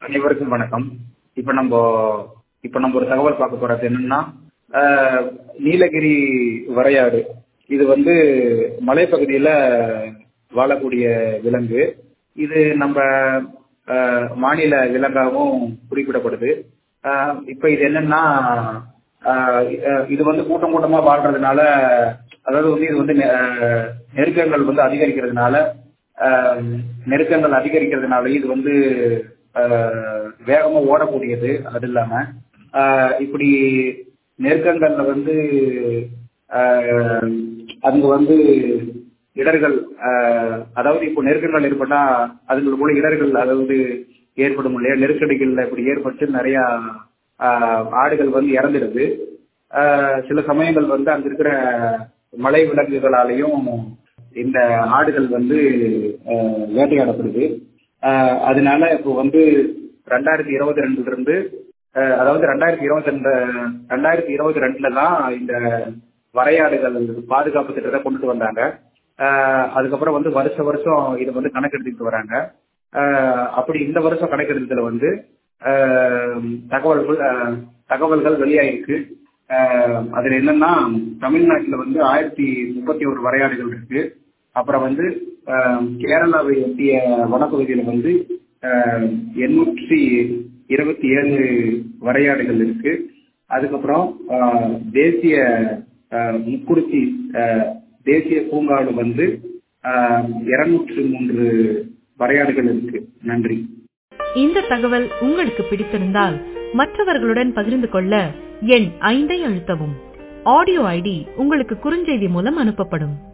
அனைவருக்கும் வணக்கம் இப்போ நம்ம இப்போ நம்ம ஒரு தகவல் பார்க்க போறது என்னன்னா ஆஹ், நீலகிரி வரையாடு இது வந்து மலைப்பகுதியில் வாழக்கூடிய விலங்கு இது நம்ம ஆஹ், மாநில விலங்காகவும் குறிப்பிடப்படுது ஆஹ், இப்போ இது என்னன்னா ஆஹ், அஹ், இது வந்து கூட்டம் கூட்டமா வாழ்றதுனால அதாவது வந்து இது வந்து நெ- ஆஹ், நெருக்கங்கள் வந்து அதிகரிக்கிறதுனால ஆஹ், நெருக்கங்கள் அதிகரிக்கிறதுனால இது வந்து ஆஹ், வேகமா ஓடக்கூடியது அது இல்லாம ஆஹ், இப்படி நெருக்கங்கள்ல வந்து ஆஹ், அங்க வந்து இடர்கள் ஆஹ், அதாவது இப்போ நெருக்கங்கள் ஏற்பட்டா அதுங்களுக்குள்ள இடர்கள் அதாவது ஏற்படும் இல்லையா நெருக்கடிகள்ல இப்படி ஏற்பட்டு நிறைய ஆஹ், ஆடுகள் வந்து இறந்துடுது ஆஹ், சில சமயங்கள் வந்து அங்க இருக்கிற மலை விலங்குகளாலையும் இந்த ஆடுகள் வந்து ஆஹ், வேட்டையாடப்படுது ஆஹ், அதனால இப்போ வந்து ரெண்டாயிரத்தி இருபத்தி ரெண்டுல இருந்து ஆஹ், அதாவது ரெண்டாயிரத்தி இருபத்தி ரெண்டு ரெண்டாயிரத்தி இருபத்தி ரெண்டுல தான் இந்த வரையாடுகள் பாதுகாப்பு திட்டத்தை கொண்டுட்டு வந்தாங்க ஆஹ், அதுக்கப்புறம் வந்து வருஷ வருஷம் இதை வந்து கணக்கெடுத்துட்டு வராங்க ஆஹ், அப்படி இந்த வருஷம் கணக்கெடுத்ததுல வந்து ஆஹ், தகவல்கள் ஆஹ், தகவல்கள் வெளியாயிருக்கு ஆஹ், அதுல என்னன்னா தமிழ்நாட்டுல வந்து ஆயிரத்தி முப்பத்தி ஒரு வரையாடுகள் இருக்கு அப்புறம் வந்து ஆஹ், கேரளாவை ஒட்டிய வனப்பகுதியில வந்து ஆஹ், எண்ணூற்றி இருபத்தி ஏழு வரையாடுகள் இருக்கு அதுக்கப்புறம் ஆஹ், தேசிய ஆஹ், முக்குறிச்சி ஆஹ், தேசிய பூங்காவில் வந்து இருநூற்று மூன்று வரையாடுகள் இருக்கு நன்றி இந்த தகவல் உங்களுக்கு பிடித்திருந்தால் மற்றவர்களுடன் பகிர்ந்து கொள்ள எண் ஐந்தை அழுத்தவும் ஆடியோ ஐடி உங்களுக்கு குறுஞ்செய்தி மூலம் அனுப்பப்படும்